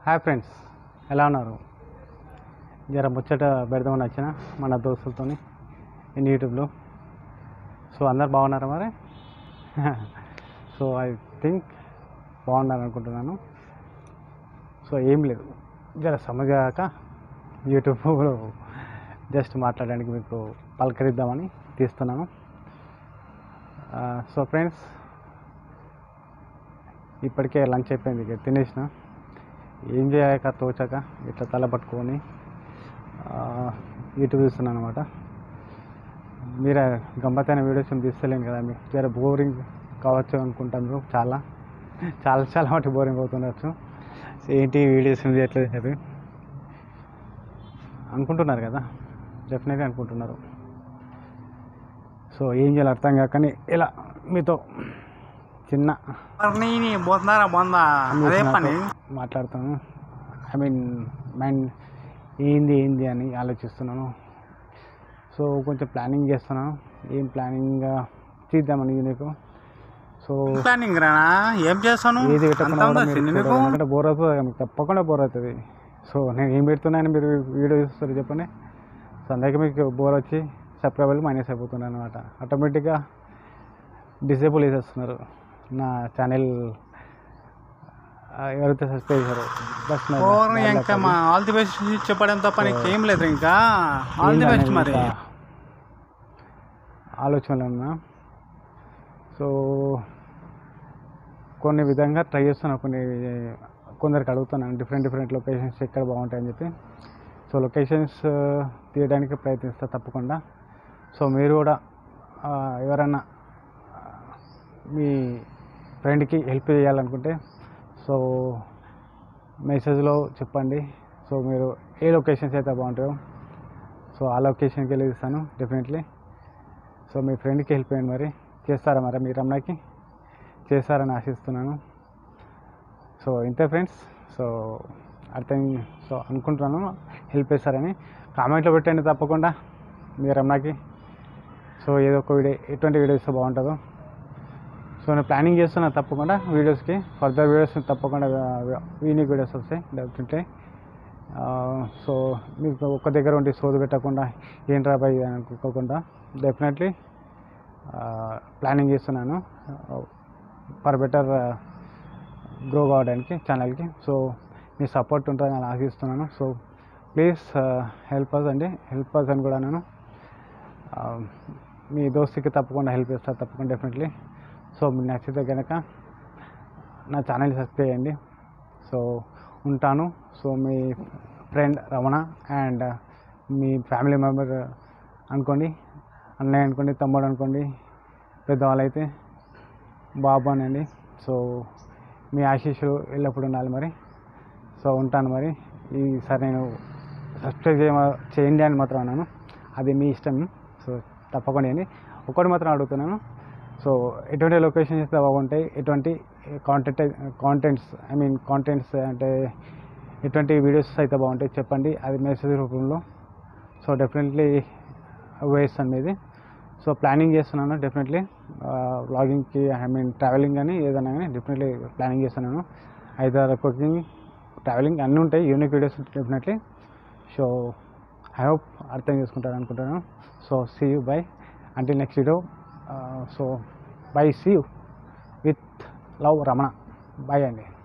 Hi friends ఎలా ఉన్నారు జర ముచ్చట పెడదామని వచ్చిన మన దోస్తులతోని ఇన్ యూట్యూబ్లో సో అందరు బాగున్నారా మరి సో ఐ థింక్ బాగున్నారు అనుకుంటున్నాను సో ఏం లేదు జర సమజాక యూట్యూబ్లో జస్ట్ మాట్లాడడానికి మీకు పలకరిద్దామని తీస్తున్నాను సో ఫ్రెండ్స్ ఇప్పటికే లంచ్ అయిపోయింది ఇక తినేసిన ఏం చేయక తోచక ఇట్లా తల పట్టుకొని ఆ, యూట్యూబ్ చూస్తున్నాను అనమాట మీరు గమ్మత్తైన వీడియోస్ ఏం తీస్తలేను కదా మీకు జర బోరింగ్ కావచ్చు అనుకుంటాను చాలా చాలా చాలా మటు బోరింగ్ అవుతుండొచ్చు ఏంటి వీడియోస్ ఏం చేయట్లేదు చెప్పి అనుకుంటున్నారు కదా డెఫినెట్గా అనుకుంటున్నారు సో ఏం చేయాలి అర్థం కాకని ఇలా మీతో చిన్న నీ పోతున్నారా బొందా అదే పని మాట్లాడుతాను ఐ మీన్ మైండ్ ఏంది ఏంది అని ఆలోచిస్తున్నాను సో కొంచెం ప్లానింగ్ చేస్తున్నాను ఏం ప్లానింగ్ తీద్దామని నీకు సో ప్లానింగ్ రానా ఏం చేస్తాను ఏది అంత పెట్టకుండా ఉందా కూడా సిన్ని మీరు నీకు చూడాలి. ఎందుకంటే బోర్ అవుతుంది కదా, మీకు తప్పకుండా బోర్ అవుతుంది సో నేను ఏం పెడుతున్నాను మీరు వీడియో చూస్తారు చెప్పండి సో అందుకే మీకు బోర్ వచ్చి సబ్స్క్రైబర్లు మైనస్ అయిపోతున్నాను అనమాట ఆటోమేటిక్గా డిసేబుల్ చేసేస్తున్నారు నా ఛానల్ ఎవరైతే సబ్స్క్రైబ్ చేశారో బస్ నా- ఓర్ నా ఇంకా laptop. మా ఆల్ ది బెస్ట్ చెప్పడం తప్ప నీకు ఏం లేదు ఇంకా ఆల్ ది ఏందనేది బెస్ట్ మరి ఇంకా ఆలోచనలు ఉన్నా సో కొన్ని విధంగా ట్రై చేస్తున్నా కొన్ని కొందరికి అడుగుతున్నాను డిఫరెంట్ డిఫరెంట్ లొకేషన్స్ ఎక్కడ బాగుంటాయని చెప్పి సో లొకేషన్స్ తీయడానికి ప్రయత్నిస్తా తప్పకుండా సో మీరు కూడా ఆ, ఎవరైనా ఆ, మీ ఫ్రెండ్కి హెల్ప్ చేయాలనుకుంటే సో మెసేజ్లో చెప్పండి సో మీరు ఏ లొకేషన్స్ అయితే బాగుంటాయో సో ఆ లొకేషన్కి వెళ్ళి ఇస్తాను డెఫినెట్లీ సో మీ ఫ్రెండ్కి హెల్ప్ చేయండి మరి చేస్తారా మరి మీరు అమ్మాయికి చేస్తారని ఆశిస్తున్నాను సో ఇంతే ఫ్రెండ్స్ సో అర్థం సో అనుకుంటున్నాను హెల్ప్ చేస్తారని కామెంట్లో పెట్టండి తప్పకుండా మీరు అమ్మాయికి సో ఏదో ఒక వీడియో ఎటువంటి వీడియో ఇస్తే బాగుంటుందో సో నేను ప్లానింగ్ చేస్తున్నా తప్పకుండా వీడియోస్కి ఫర్దర్ వీడియోస్ తప్పకుండా యూనిక్ వీడియోస్ వస్తాయి డెఫినెట్లీ సో మీకు ఒక్క దగ్గర ఉండి సోదు పెట్టకుండా ఏంట్రా బాయ్ అని అనుకోకుండా డెఫినెట్లీ ప్లానింగ్ చేస్తున్నాను ఫర్ బెటర్ గ్రో కావడానికి ఛానల్కి సో మీ సపోర్ట్ ఉంటుందని నేను ఆశిస్తున్నాను సో ప్లీజ్ హెల్ప్ అస్ అండి హెల్ప్ అస్ అని కూడా నేను ఆ, మీ దోస్తుకి తప్పకుండా హెల్ప్ చేస్తారు తప్పకుండా డెఫినెట్లీ సో మీకు నచ్చితే కనుక నా ఛానల్ సబ్స్క్రైబ్ చేయండి సో ఉంటాను సో మీ ఫ్రెండ్ రమణ అండ్ మీ ఫ్యామిలీ మెంబర్ అనుకోండి అన్నయ్య అనుకోండి తమ్ముడు అనుకోండి పెద్దవాళ్ళు అయితే బాబు అనండి సో మీ ఆశీస్సులు ఎల్లప్పుడూ ఉండాలి మరి సో ఉంటాను మరి ఈసారి నేను సబ్స్క్రైబ్ చేయ చేయండి అని మాత్రం అన్నాను అది మీ ఇష్టం సో తప్పకుండా చేయండి ఒకటి మాత్రం అడుగుతున్నాను సో ఎటువంటి లొకేషన్స్ అయితే బాగుంటాయి ఎటువంటి content contents I mean contents అంటే ఎటువంటి వీడియోస్ అయితే బాగుంటాయి చెప్పండి అది మెసేజ్ రూపంలో సో డెఫినెట్లీ వేస్తాను మీది సో ప్లానింగ్ చేస్తున్నాను డెఫినెట్లీ వ్లాగింగ్కి ఐ మీన్ ట్రావెలింగ్ కానీ ఏదైనా కానీ డెఫినెట్లీ ప్లానింగ్ చేస్తున్నాను ఐదర్ కుకింగ్ ట్రావెలింగ్ అన్నీ ఉంటాయి unique videos definitely so I hope అర్థం చేసుకుంటారు అనుకుంటున్నాను so see you bye until next video so bye see you with love Ramana bye అండి